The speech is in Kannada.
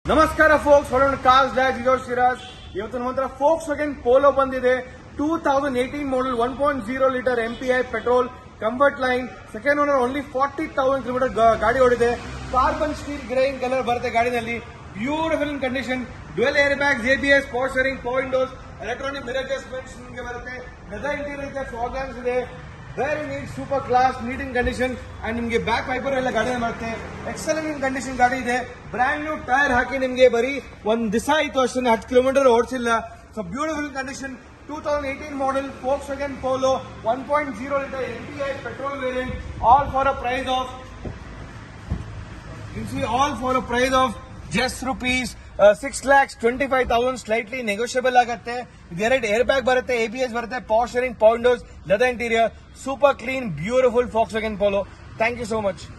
ನಮಸ್ಕಾರ ಫೋಕ್ಸ್ ಹೊರಡೋಣ ಕಾರ್ಸ್ ಡ್ಯಾಶ್ ವಿಜೋ ಶಿರಾಜ್ ಇವತ್ತು ನಮ್ಮ ಹತ್ರ ಫೋಕ್ಸ್ ವ್ಯಾಗನ್ ಪೋಲೋ ಬಂದಿದೆ two thousand eighteen model one point zero litre M P I petrol comfort line second owner only forty thousand kilometre ಗಾಡಿ ಓಡಿದೆ ಕಾರ್ಬನ್ ಸ್ಟೀಲ್ ಗ್ರೇನ್ ಕಲರ್ ಬರುತ್ತೆ ಗಾಡಿನಲ್ಲಿ beautiful in condition dual air bag ABS power steering power windows electronic mirror adjustments ನಿಮಗೆ ಬರುತ್ತೆ ಲೆದರ್ ಇಂಟೀರಿಯರ್ ಇದೆ ಫಾಗ್ ಲ್ಯಾಂಪ್ಸ್ ಇದೆ very neat super class neat in condition and ನಿಮಗೆ ಬ್ಯಾಕ್ ವೈಪರ್ ಎಲ್ಲ ಗಾಡಿ ಬರುತ್ತೆ ಎಕ್ಸಲೆಂಟ್ ಇನ್ ಕಂಡೀಷನ್ ಗಾಡಿ ಇದೆ ಬ್ರ್ಯಾಂಡ್ ನ್ಯೂ ಟೈರ್ ಹಾಕಿ ನಿಮಗೆ ಬರೀ ಒಂದ್ ದಿವಸ ಆಯ್ತು ಅಷ್ಟೇ ಹತ್ತು ಕಿಲೋಮೀಟರ್ ಓಡಿಸಿಲ್ಲ so beautiful condition two thousand eighteen model Volks second Polo one point zero litre N T I petrol variant all for a price of You see all for a price of just rupees uh, 6 lakhs 25,000 slightly negotiable ಆಗುತ್ತೆ ಎರಡು ಏರ್ ಬ್ಯಾಗ್ ಬರುತ್ತೆ ಎ ಬಿ ಎಸ್ ಬರುತ್ತೆ ಪವರ್ ಶೇರಿಂಗ್ ಪೌಂಡೋಸ್ leather interior super clean beautiful Volkswagen Polo thank you so much